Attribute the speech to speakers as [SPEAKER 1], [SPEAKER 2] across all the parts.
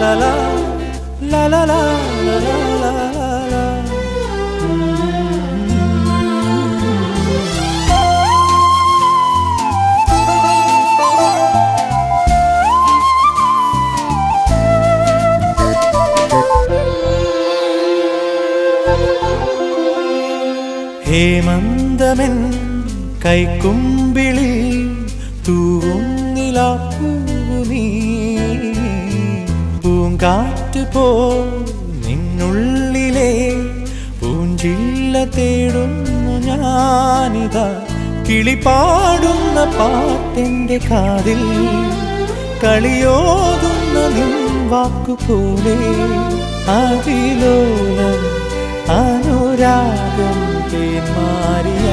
[SPEAKER 1] la la la la la la la la la ഹേമന്തമൻ കൈക്കുമ്പിളിൽ തൂവും നിലാപ്പൂവു നീ പൂങ്കാറ്റ് പോ നിന്നുള്ളിലെ പൂഞ്ചില്ല തേടുന്നു ഞാനിതാ കിളിപാടുന്ന പാട്ടെന്റെ കാതിൽ കളിയോതുന്ന നിൻ വാക്കുപോലെ അതിലോലം അനുരാഗം തേന്മാരിയ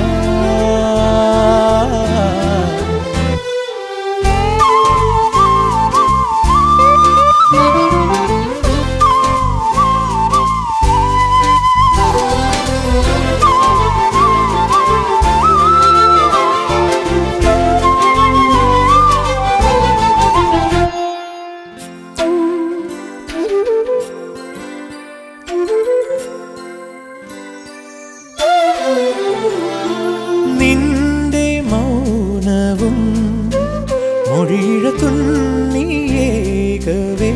[SPEAKER 1] നിന്റെ മൗനവും മൊഴിഴ തുന്നിയേകവേ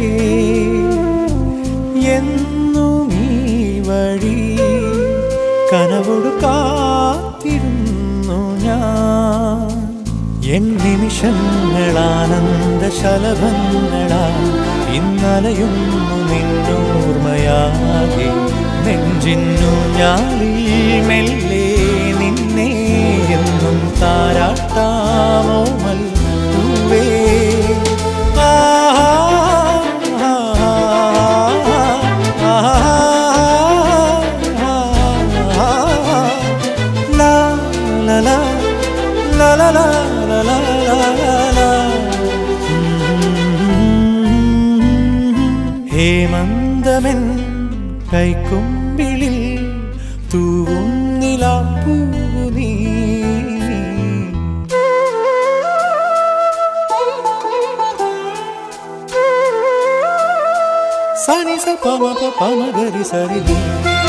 [SPEAKER 1] എന്നും ഈ വഴി കനവോട് കാത്തിരുന്നു ഞാൻ എൻ നിമിഷങ്ങളാനന്ദ ശലഭങ്ങളാ ഇന്നലയുന്നു നിന്നോർമ്മയാകെ നെഞ്ചിന്നു ഞാളിൽ മെല്ലെ നിന്നെ എന്നും താരാട്ടാമോമൽ പൂവേ ആഹാ, ആഹാ, ആഹാ, ലാ, ലാ, ലാ, ലാ, ലാ, ലാ, ലാ, ലാ, ലാ, ലാ. ഹേമന്തമൻ കൈക്കുമ്പിളിൽ തൂവും നിലാപ്പൂവു നീ സനി സ പമ പ പമ ഗരി സരി നി.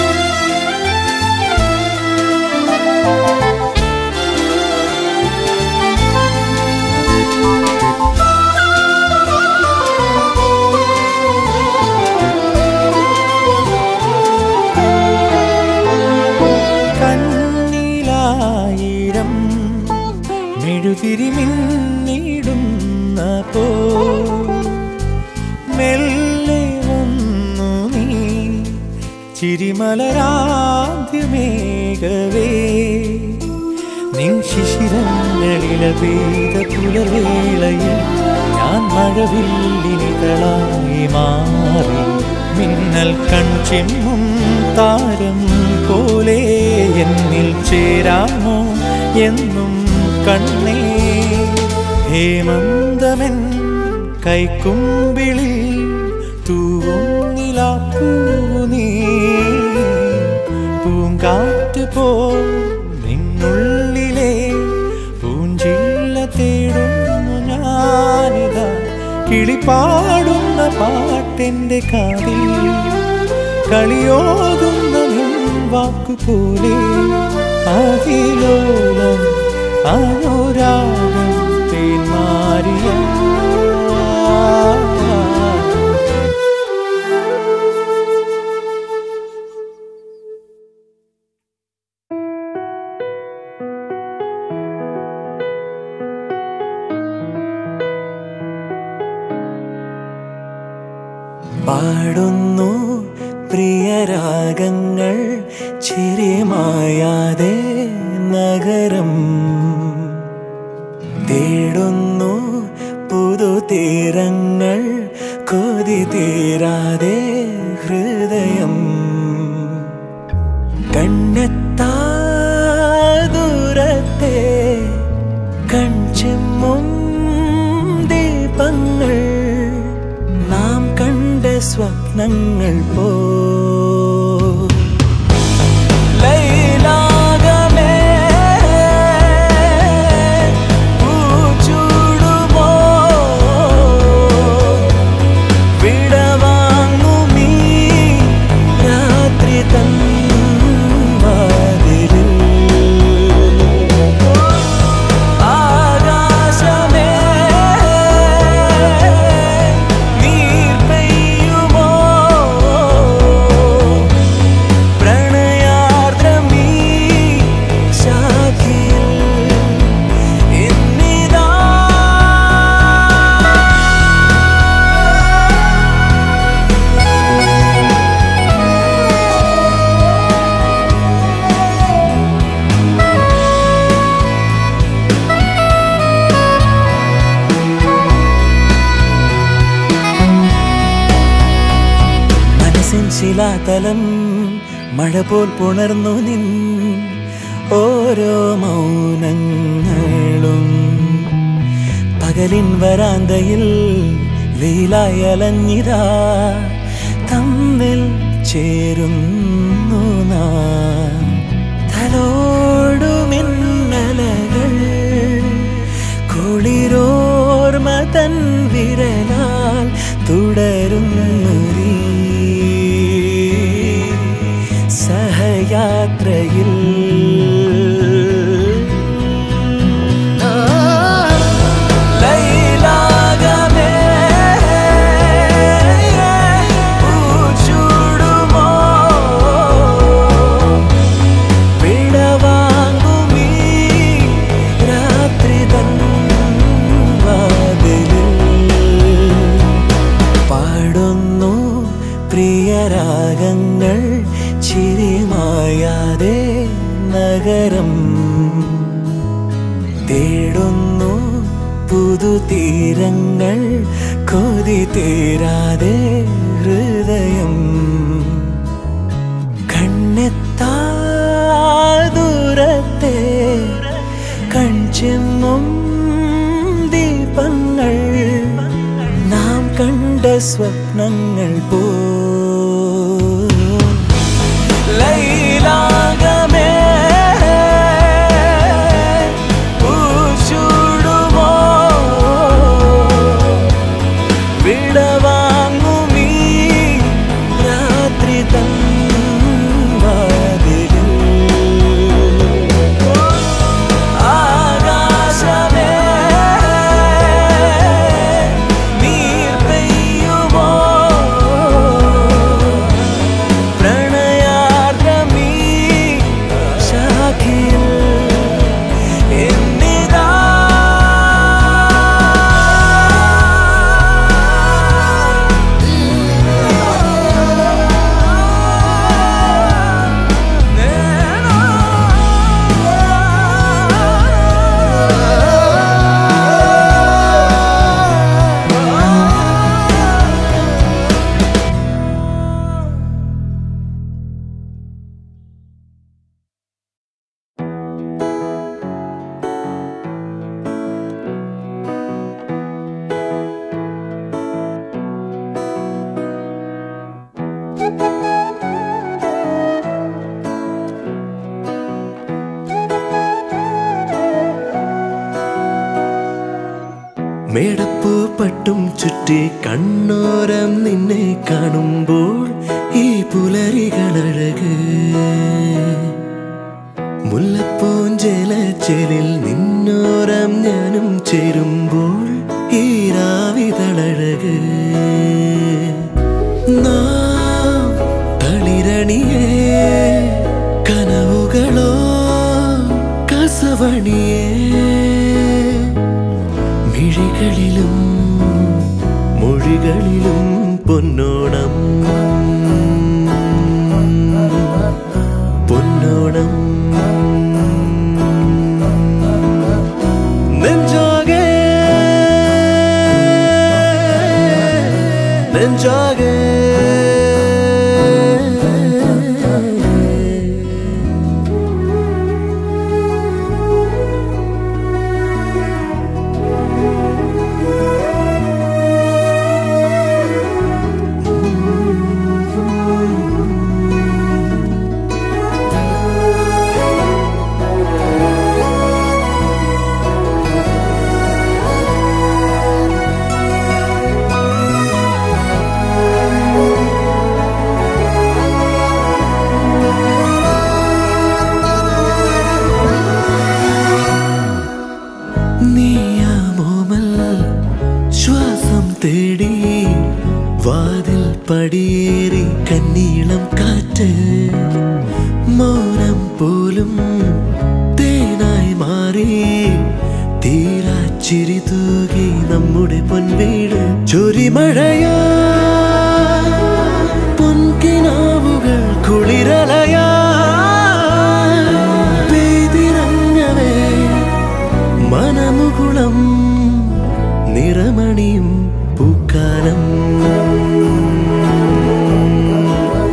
[SPEAKER 1] കണ്ണിലായിരം മെഴുതിരി മിന്നിടുന്ന പോ മെല്ലെ വന്നു നീ ചിരിമലരാദ്യമേകവേ നിൻ ശിശിരങ്ങളില പെയ്ത പുലവേളയിൽ ഞാൻ മഴവില്ലിനികളായി മാറി മിന്നൽ കൺചെമ്മും താരം പോലെ എന്നിൽ ചേരാമോ എന്നും കണ്ണേ ഹേമന്തമൻ കൈക്കുമ്പിളിൽ തൂവും നിലാപ്പൂവു നീ പൂങ്കാറ്റ് പോ നിന്നുള്ളിലെ പൂഞ്ചില്ല തേടുന്നു ഞാനിതാ കിളിപാടുന്ന പാട്ടെന്റെ കാതിൽ കളിയോതുന്ന നിൻ വാക്കുപോലെ അതിലോലം അനുരാഗം തേന്മാരിയ
[SPEAKER 2] പാടുന്നു പ്രിയരാഗങ്ങൾ ചിരിമായാതെ നഗരം തേടുന്നു പുതുതീരങ്ങൾ കൊതി തീരാതെ ഹൃദയം കണ്ണെത്താ ദൂരത്തെ കൺചെമ്മും ദീപങ്ങൾ നാം കണ്ട സ്വപ്നങ്ങൾ പോ ലൈലാകമേ, പൂച്ചൂടുമോ, വിടവാ ശിലാതലം മഴ പോൽ പുണർന്നു നിൻ ഓരോ മൗനങ്ങളും പകലിൻ വരാന്തയിൽ വെയിലായി അലഞ്ഞിതാ തമ്മിൽ ചേരുന്നു നാം തലോടു മിന്നലകൾ കുളിരോർമ തൻ വിരലാൽ തുടരുന്നു നീ സഹയാത്രയിൽ ലൈലാകമേ പൂച്ചൂടുമോ വിടവാങ്ങുമീ രാത്രി തൻ വാതിലിൽ പാടുന്നു പ്രിയരാഗങ്ങൾ ചിരിമായാതെ നഗരം തേടുന്നു പുതുതീരങ്ങൾ കൊതി തീരാതെ ഹൃദയം കണ്ണെത്താ ദൂരത്തെ കൺചെമ്മും ദീപങ്ങൾ നാം കണ്ട സ്വപ്നങ്ങൾ പോ ലൈലാകമേ പൂച്ചൂടുമോ വിടവാങ്ങുമീ രാത്രി തൻ വാതിലിൽ ആകാശമേ നീർ പെയ്യുമോ പ്രണയാർദ്രമീ ശാഖിയിൽ എന്നിതാ
[SPEAKER 3] മേടപ്പൂ പട്ടും ചുറ്റി കണ്ണോരം നിന്നെ കാണുമ്പോൾ ഈ പുലരികളഴക് മുല്ലപ്പൂഞ്ചേലച്ചേലിൽ നിന്നോരം ഞാനും ചേരുമ്പോൾ ഈ രാവിതളഴക് നാം തളിരണിയേ കനവുകളോ കസവണിയേ മിഴികളിലും മൊഴികളിലും പൊന്നോണം പൊന്നോണം നെഞ്ചാകെ നെഞ്ചാകെ നീയാമോമൽ ശ്വാസം തേടി വാതിൽ പടിയേറി കന്നീളം കാറ്റ് മൗനം പോലും തേനായി മാറി തീരാച്ചിരി തൂകി നമ്മുടെ പൊൻവീട് ചൊരിമഴയാ പൊൻകിനാവുകൾ കുളിരലയാ പെയ്തിറങ്ങവേ മനമുകുളം നിറമണിയും പൂക്കാലം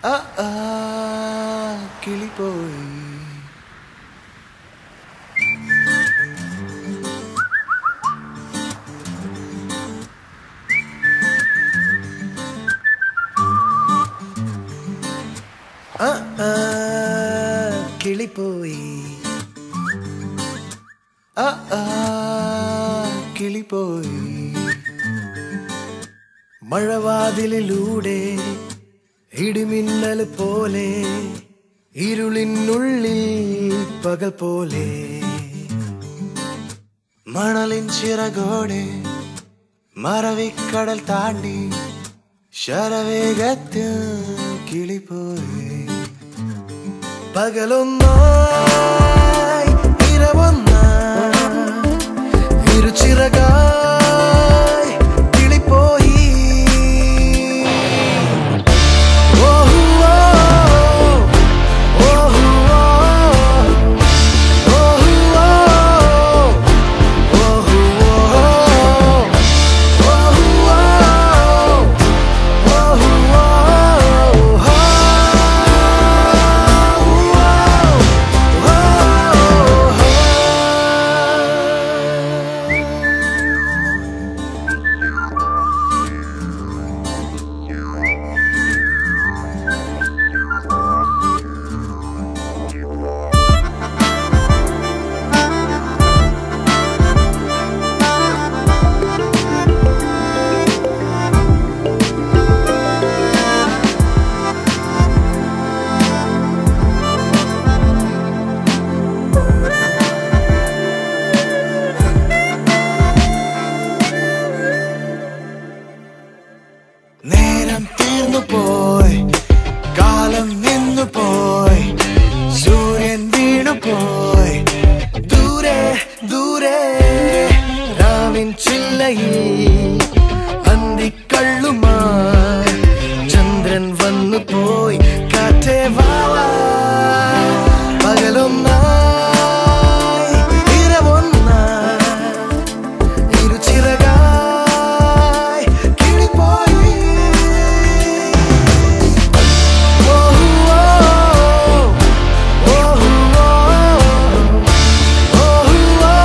[SPEAKER 3] ആ ആ കിളി പോയി ആ ആ കിളി പോയി ആ ആ കിളി പോയി മഴവാതിലിലൂടെ ഇടിമിന്നൽ പോലെ ഇരുളിനുള്ളിൽ പകൽ പോലെ മണലിൻ ചിറകോടെ മറവിക്കടൽ താണ്ടി ശരവേഗത്തിൽ കിളിപ്പോയി പകലൊന്നായി ഇരവൊന്നായി ഇരുചിറകായി കിളിപ്പോയി ഓഹു ഓഹു ഓഹു ഓഹു നേരം തീർന്നു പോയി കാലം നിന്നു പോയി സൂര്യൻ വീണു പോയി ദൂരെ ദൂരെ രാവിൻ ചില്ലയിൽ അന്തിക്കള്ളുമായി ചന്ദ്രൻ വന്നു പോയി കാറ്റേ വാവാ പകലൊന്നായി ഇരവൊന്നായി ഇരുചിറകായി കിളിപ്പോയി ഓഹു ഓഹു ഓഹു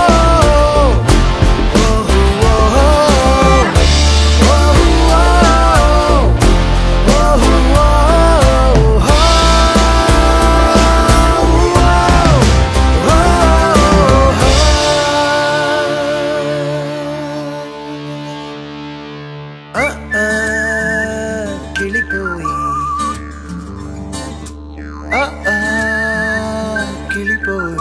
[SPEAKER 3] ആ ആ കിളിപ്പോയി ആ ആ കിളിപ്പോയി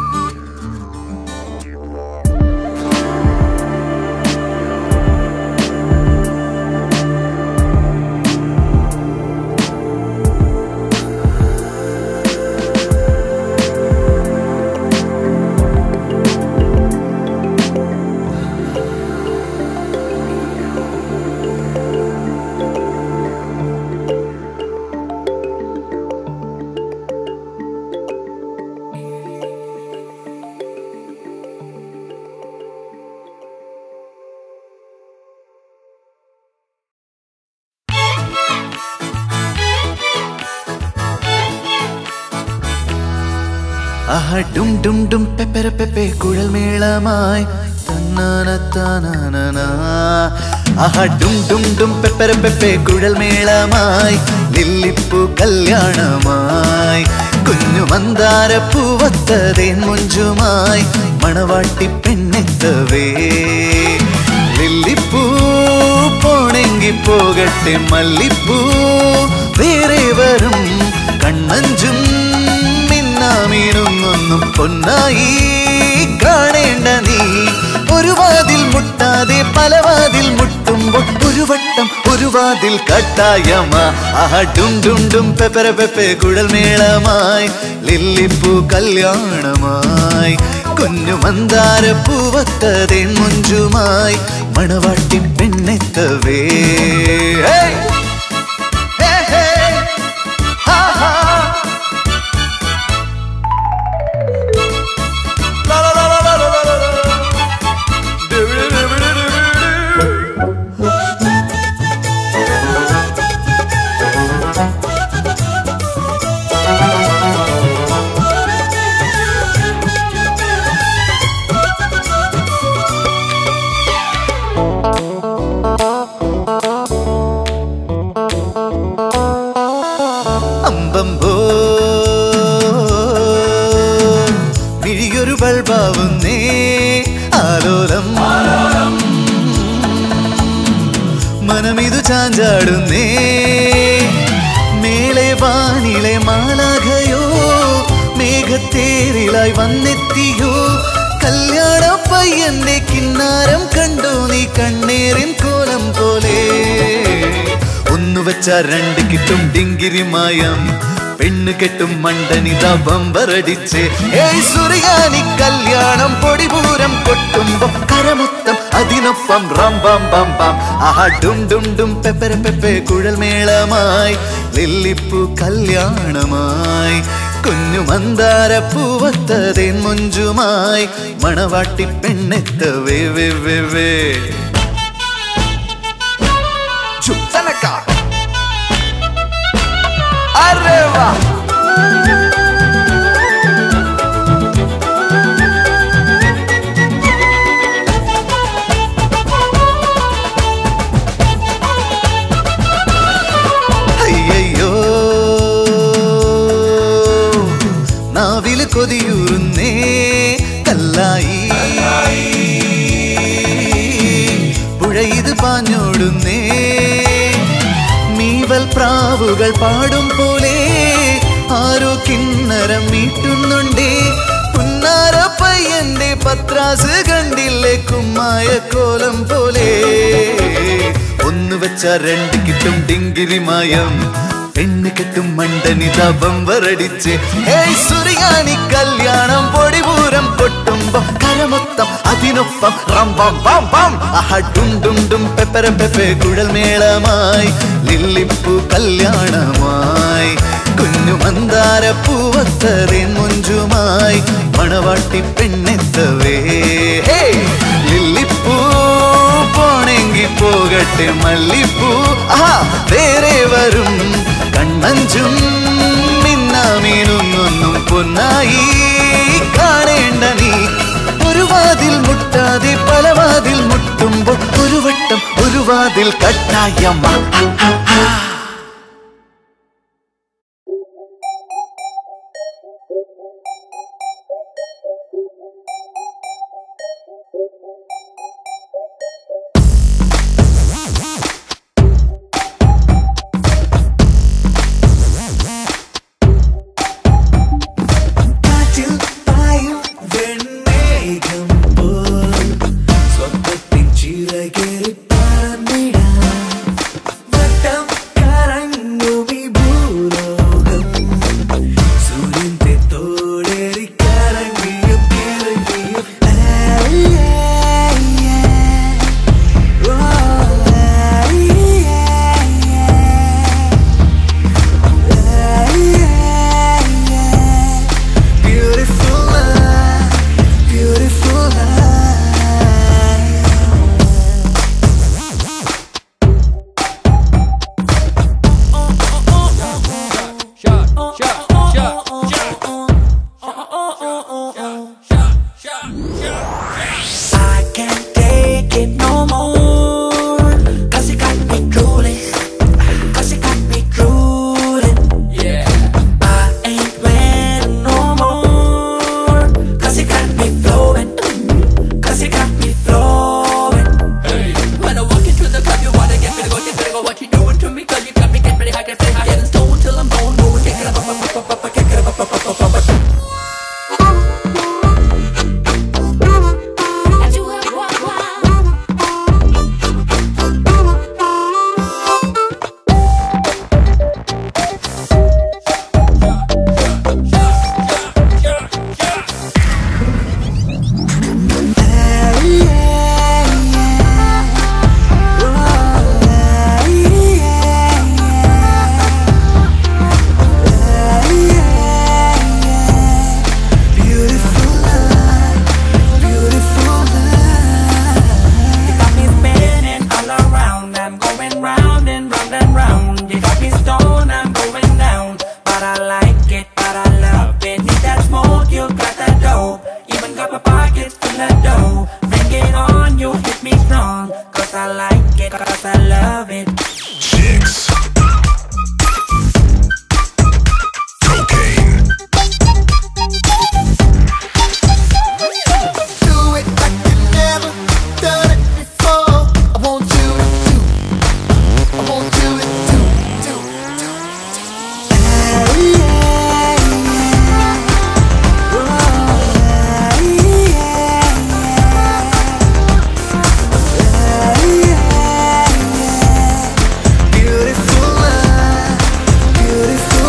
[SPEAKER 4] ആഹ ഡും ഡും ഡും പെപ്പര പെപ്പെ കുഴൽ മേളമായി തന്നാന താനാന ആഹ ഡും ഡും ഡും പെപ്പര പെപ്പെ കുഴൽ മേളമായി ലില്ലിപ്പൂ കല്യാണമായി കുഞ്ഞു മന്ദാര പൂവത്തതേൻ മുഞ്ചുമായി മണവാട്ടി പെണ്ണെത്തവേ ലില്ലിപ്പൂ പോണെങ്കി പോകട്ടെ മല്ലിപ്പൂ വേറെ വരും കണ്ണഞ്ചും മിന്നാമീനുങ്ങൊന്നും പൊന്നായി കാണേണ്ട നീ ഒരു വാതിൽ മുട്ടാതെ പല വാതിൽ മുട്ടുമ്പോൾ ഒരു വട്ടം ഒരു വാതിൽ കട്ടായമ ആഹ ഡും ഡും ഡും പെപ്പര പെപ്പെ കുഴൽ മേളമായി ലില്ലിപ്പൂ കല്യാണമായി കുഞ്ഞു മന്ദാര പൂവത്തതേ മുഞ്ചുമായി മണവാട്ടി പെണ്ണെത്തവേ ഹേയ്! ഹേ, ഹേ! ഹാ, ഹാ! അമ്പമ്പോ മിഴിയൊരു ബൾബാവുന്നേ ആലോലം മനമിതു ചാഞ്ചാടുന്നേ മേലെ വാനിലെ മാലാഖയോ മേഘത്തേരിലായി വന്നെത്തിയോ കല്യാണ പയ്യന്റെ കിന്നാരം കണ്ടു നീ കണ്ണേറിൻ കോലം പോലെ ഒന്നു വെച്ച രണ്ട് കിട്ടും ഡിങ്കിരിമായം പെണ്ണ് കെട്ടും മണ്ടനിത ബമ്പറടിച്ച് ഏയ് സുറിയാനി കല്യാണം പൊടിപൂരം കൊട്ടുമ്പോ കരമൊത്തം അതിനൊപ്പം റം ബം ബം ബം ആഹാ ഡും ഡും ഡും പെപ്പര പെപ്പെ കുഴൽ മേളമായി ലില്ലിപ്പു കല്യാണമായി കുഞ്ഞു മന്ദാര പൂവത്തതേൻ മുഞ്ചുമായി മണവാട്ടി പെണ്ണെത്ത വേ വേ വേ വേ
[SPEAKER 3] ചുട്ടനക്ക അരേ വാ
[SPEAKER 4] അയ്യയ്യോ നാവില് കൊതിയൂറുന്നേ കല്ലായി പുഴയിത് പാഞ്ഞോടുന്നേ മീവൽ പ്രാവുകൾ പാടും പോലെ ആരോ കിന്നരം മീട്ടുന്നുണ്ടേ പുന്നാര പയ്യന്റെ പത്രാസ് കണ്ടില്ലേ കുമ്മായ കോലം പോലെ ഒന്ന് വെച്ച രണ്ട് കിട്ടും ഡിങ്കിരിമായം പെണ്ണ് കെട്ടും മണ്ടനിത ബമ്പറടിച്ച് ഏയ് സുറിയാനി കല്യാണം പൊടിപൂരം കൊട്ടുമ്പോ കരമൊത്തം അതിനൊപ്പം റംബം ബം ബം ആഹാ ഡും ഡും ഡും പെപ്പര പെപ്പെ കുഴൽ മേളമായി ലില്ലിപ്പു കല്യാണമായി കുഞ്ഞു മന്ദാര പൂവത്തറിൻ മുഞ്ചുമായി മണവാട്ടി പെണ്ണെത്തവേ ഹേ ലില്ലിപ്പൂ പോണെങ്കി പോകട്ടെ മല്ലിപ്പൂ ആഹാ വേറെ വരും കണ്ണഞ്ചും മിന്നാമീനുങ്ങൊന്നും പൊന്നായി കാണേണ്ട നീ ഒരു വാതിൽ മുട്ടാതെ പല വാതിൽ മുട്ടുമ്പോൾ ഒരു വട്ടം ഒരു വാതിൽ കട്ടായമ്മ
[SPEAKER 3] കാറ്റിൽ പായും വെണ്ണേകം പോൽ സ്വപ്നത്തിൻ ചിറകേറി പറന്നിടാം വട്ടം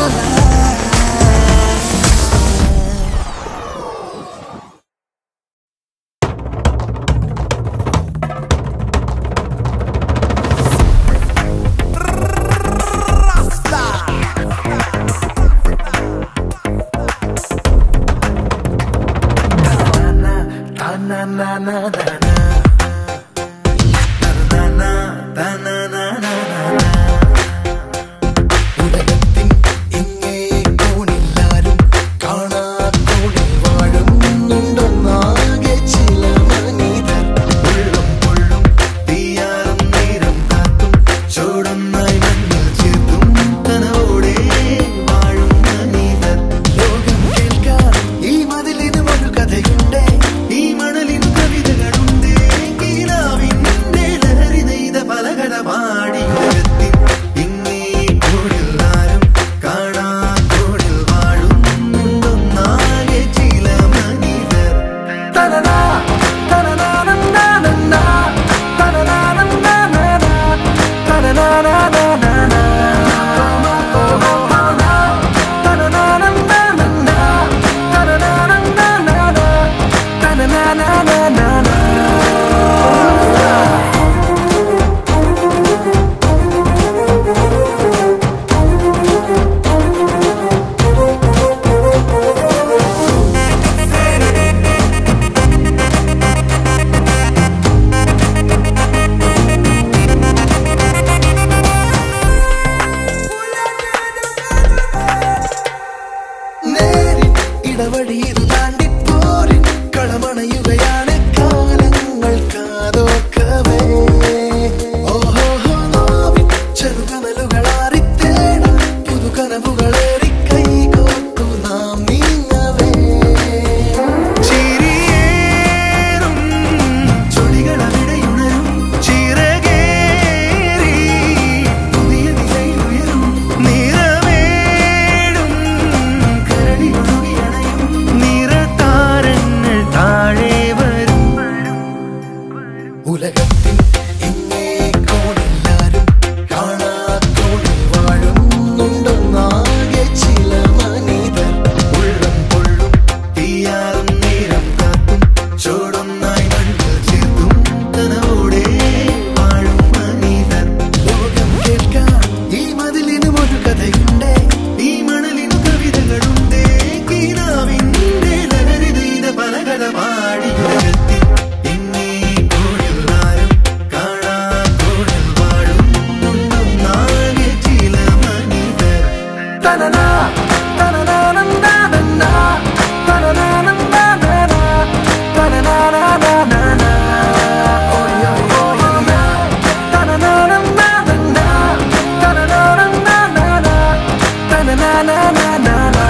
[SPEAKER 4] ഉലകത്തിൻ ഇങ്ങേ കോണില്ലാരും കാണാത്തോടെ വാഴുന്നുണ്ടൊന്നാകെ ചില മനിതർ ഉള്ളും പൊള്ളും തീയാറും നേരം കാത്തും ചോടുന്നായി മണ്ണിൽ ചേർത്തും കനവോടെ വാഴും മനിതർ ലോകം കേൾക്കാൻ ഈ മതിലിനും ഒരു കഥയുണ്ട് ഈ മണലിന് കവിതകളുണ്ട് കീലാവിന്റെ ലഹരി നെയ്ത പലകട പാടി ഉലകത്തിൻ ഇങ്ങേ കൂടില്ലാരും കാണാ കൂടിൽ വാഴുന്നുണ്ടൊന്നാകെ ചില മനിതർ തനനാ തനനാനന്നാനന്നാ തനനാനന്നാനനാ തനനാനാനാനാനാ തനനാനന്നാനന്നാ തനനാനന്നാനാനാ തനനാനാനാനാനാ നേരിൻ ഇടവഴിയിൽ താണ്ടിപ്പോരിൻ കളമണയുകയാണ് കാലങ്ങൾ കാതോക്കവേ ഓഹോ നോവിൻ ചെറുകനലുകളാറിത്തേടാൻ പുതുകനവുകളേറി കൈകോർത്തു നാം നീങ്ങവേ ചിരിയേറും ചൊടികളവിടെയുണരും ചിറകേറി പുതിയ നിലയുയരും നിറവേടും കരടിയൊഴുകിയണയും നിറതാരങ്ങൾ താഴെ വരും ഉലകത്തിൽ ഇങ്ങേ കോണെല്ലാരും കാണാത്തോടിൽ വാഴുന്നുണ്ടൊന്നാകെ ചില മനിതർ ഉള്ളം പൊള്ളും തീയാറും നേരം കാത്തും ചോടൊന്നായി മണ്ണിൽ ചേർത്തും കനവോടെ വാഴും മനിതർ ലോകം കേൾക്കാൻ ഈ മതിലിനും ഒരു കഥയുണ്ട് ഈ മണലിനു കവിതകളുണ്ട് കീനാവിന്റെ ലഹരി നെയ്ത പലകഥ പാടി ഉലകത്തിൽ ഇങ്ങേ കൂടില്ലാരും കാണാ കൂടിൽ വാഴുന്നുണ്ടൊന്നാകെ ചില മനിതർ തനനാ തനനാനന്നാനന്നാ തനനാനന്നാനാനാ തനനാനാനാനാനാ ഓയ് ഓയ് ഓയ് ഓയ് തനനാനന്നാനന്നാ തനനാനന്നാനാനാ തനനാനാനാനാനാ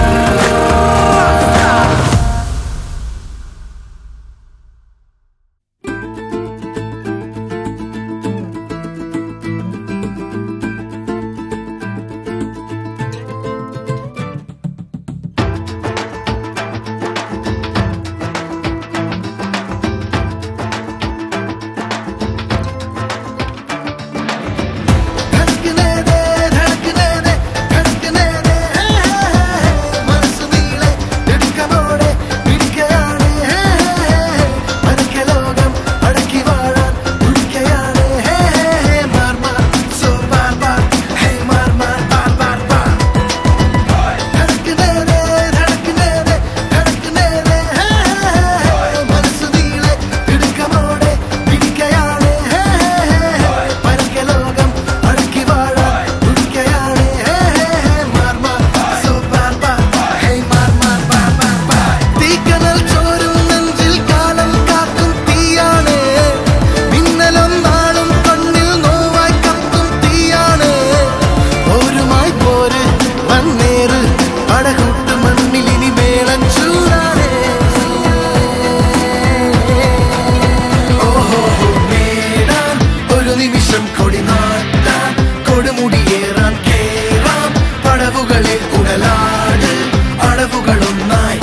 [SPEAKER 4] धड़कने दे धड़कने दे धड़कने दे മനസ്സ് നീളെ ഇടുക്കമോടെ പിടിക്കയാണ് പതുക്കെ ലോകം അടക്കി വാഴാൻ തുടിക്കയാണ് മാർ മാർ സോ ബാർ ബാർ ഹേ മാർ മാർ ബാർ ബാർ ബാർ धड़कने दे धड़कने दे धड़कने दे മനസ്സ് നീളെ ഇടുക്കമോടെ പിടിക്കയാണ് പതുക്കെ ലോകം അടക്കി വാഴാൻ തുടിക്കയാണ് മാർ മാർ സോ ബാർ ബാർ ഹേ മാർ മാർ ബാർ ബാർ ബാർ തീക്കനൽ ചോരും നെഞ്ചിൽ കാലം കാക്കും തീയാണ് മിന്നലും നാളും കണ്ണിൽ നോവായി കത്തും തീയാണ് പോരുമായി പോര് വന്നേറ് അടകൂട്ട് മണ്ണിൽ ഇനി മേളം ചൂടാണ് ഓഹോ നേടാൻ ഒരു നിമിഷം കൊടി നാട്ടാൻ കൊടുമുടിയേറാൻ കേറാം പടവുകളിൽ ഉടലാട് അടവുകളൊന്നായി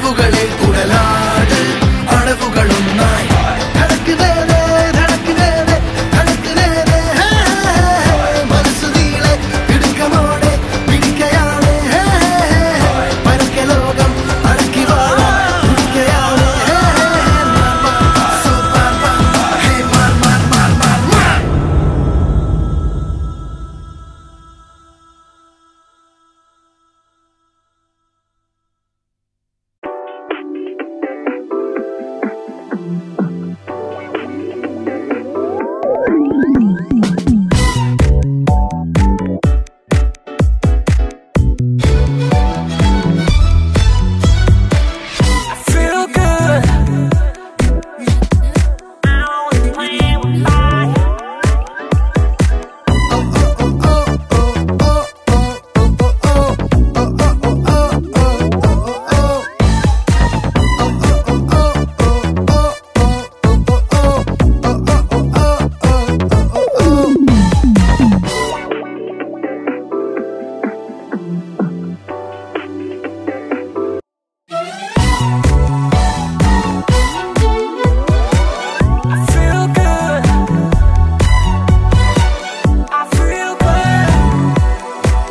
[SPEAKER 4] കനവുകളിൽ കുടലാട് അടവുകളൊന്നായി ധടക്കുതേതേ, ധടക്കുതേതേ, ധടക്കുതേതേ, ഹേ, ഹേ, ഹേ. മനസ്സു നീളെ തിടുക്കമോടെ പിടിക്കയാണ് ഹേ, ഹേ, ഹേ. പരക്കെ ലോകം അടക്കി വാഴാൻ തുടിക്കയാണ് ഹേ, ഹേ, ഹേ. മാർ, മാർ, മാർ, സോ മാർ, മാർ, മാർ, ഹേ, മാർ, മാർ, മാർ, മാർ, മാർ.
[SPEAKER 2] Feel good. I feel good. I feel good.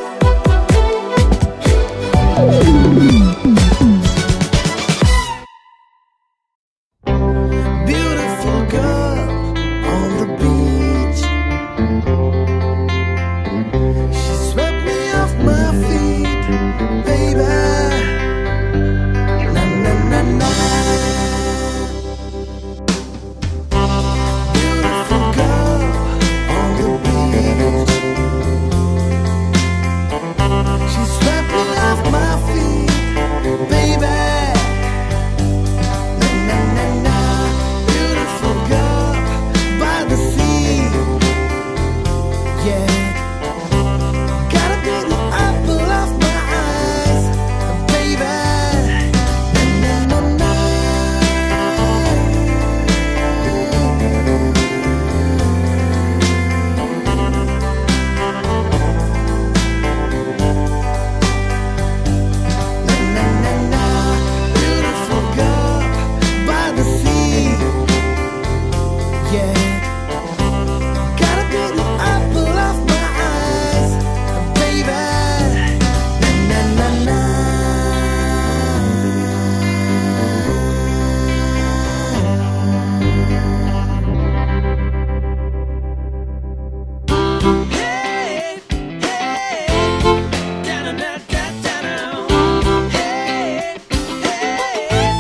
[SPEAKER 4] Beautiful girl on the beach. She swept me off my feet, baby. Na na na na. Beautiful girl on the beach. She swept me off my feet, baby. Na na na na, beautiful girl by the sea. Yeah, gotta be the apple of my eyes, baby. Na na na na. Na na na na, beautiful girl by the sea. Yeah, gotta be the apple of my eyes, baby. Na na na na.
[SPEAKER 2] Hey, hey, down, down, down, down. Hey, hey.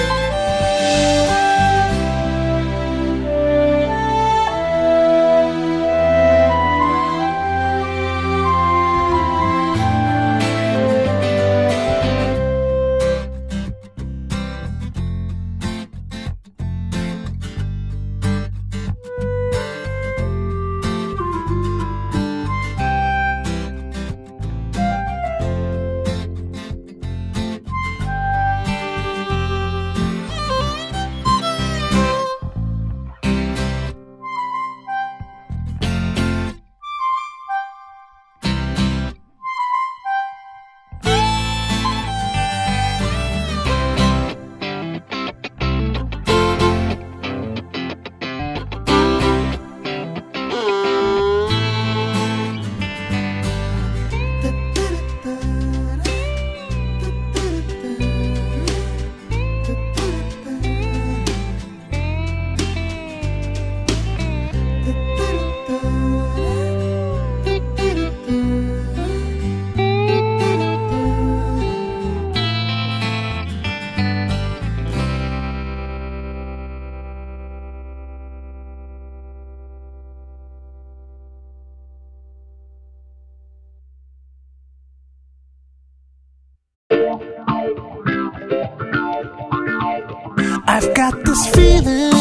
[SPEAKER 1] I've got this feeling.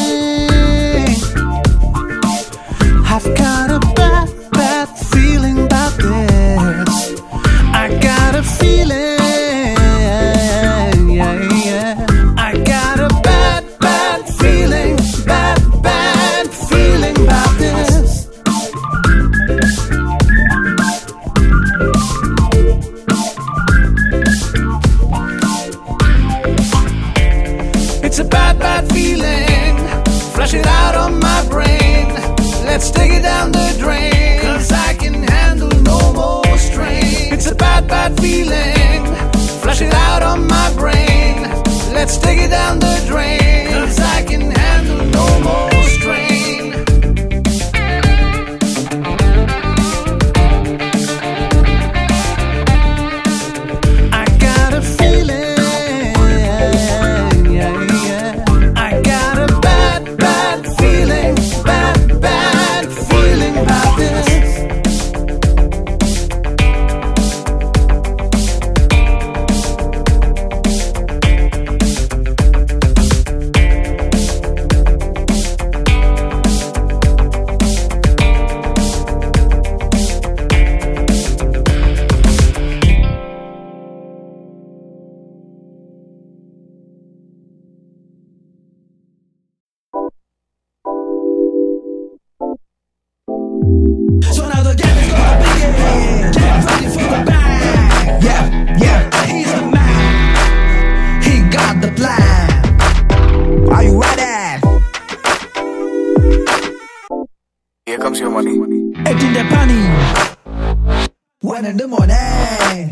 [SPEAKER 1] I've got a bad, bad feeling about this. I got a feeling. Yeah, yeah. I got a bad, bad feeling. Bad, bad feeling about this.
[SPEAKER 3] Flush it out on my brain. Let's take it down the drain. Cause I can handle no more strain. It's a bad, bad feeling. Flush it out on my brain. Let's take it down the drain. Cause I can handle no more strain. I got a feeling. Yeah, yeah. I got a bad, bad feeling. Bad, bad feeling about this. So now the game is gonna begin. Get ready for the bang. Yeah, yeah, he's the man. He got the plan. Are you ready?
[SPEAKER 5] Here comes your money.
[SPEAKER 3] Eight in the penny. One in the morning.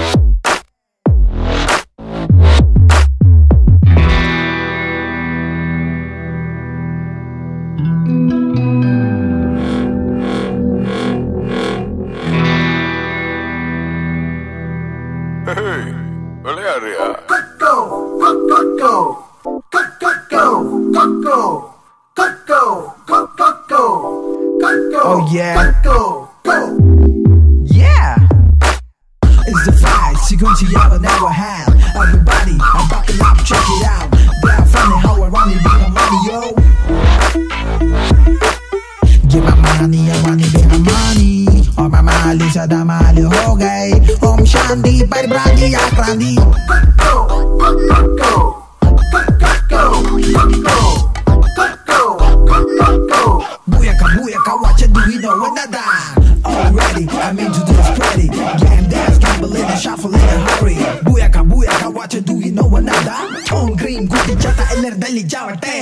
[SPEAKER 5] Hey, விளையாடுறியா
[SPEAKER 4] Go, go, go, go, go, go, go, go, go, go, go, go, go, go, go, go.
[SPEAKER 3] Oh, yeah.
[SPEAKER 4] Go, go, go.
[SPEAKER 3] Yeah. It's the fight sequence you ever never had. Everybody, I'm buckle up, check it out. They're funny how I run it, bring my money, yo. Give my money, I money, bring my money. और मैं माली सदा माली हो गई ओम शांति पर ब्रांडी आक्रांति
[SPEAKER 4] Go, go, go, go, go, go, go, go, go, go, go, go, go.
[SPEAKER 3] Booyaka, booyaka, what you do, you know another Already, I'm into this pretty Game dance, gamble in a shuffle in a hurry Booyaka, booyaka, what you do, you know another On green, good chata, ಎಲ್ಲರದಲ್ಲಿ ಜಾವಟೆ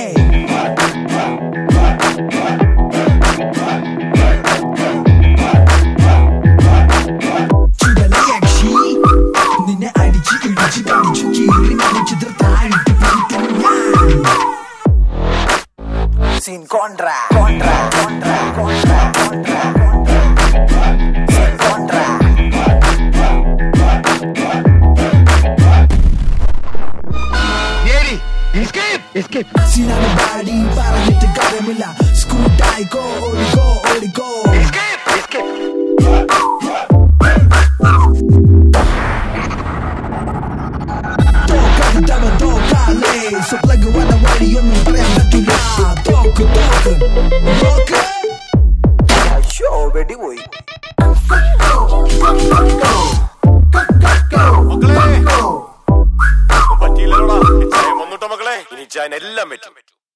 [SPEAKER 3] ചുടല യക്ഷി നിന്നെ അടിച്ച് ഇടിച്ച് കടിച്ചു കീറി മരിച്ചിട്ട് താഴ്ത്തി പിടിക്കും ഞാൻ
[SPEAKER 1] Sin contra, contra, contra, contra, contra, contra. Sin contra.
[SPEAKER 3] സിനാടി പറഞ്ഞിട്ട് കാര്യമില്ല സ്കൂട്ടായിക്കോ ഓടിക്കോ ഓടിക്കോ തോക്കാതിട്ടവൻ തോക്കാലേ സ്വപ്നക്ക് വന്ന വഴിയൊന്നും പറയാൻ പറ്റില്ല തോക്ക് തോക്ക് തോക്ക്
[SPEAKER 1] അയ്യോ വെടിപോയി
[SPEAKER 5] പറ്റിയില്ലല്ലോടാ ചായ വന്നിട്ടോ മക്കളെ ഇനി ചായനെല്ലാം പറ്റും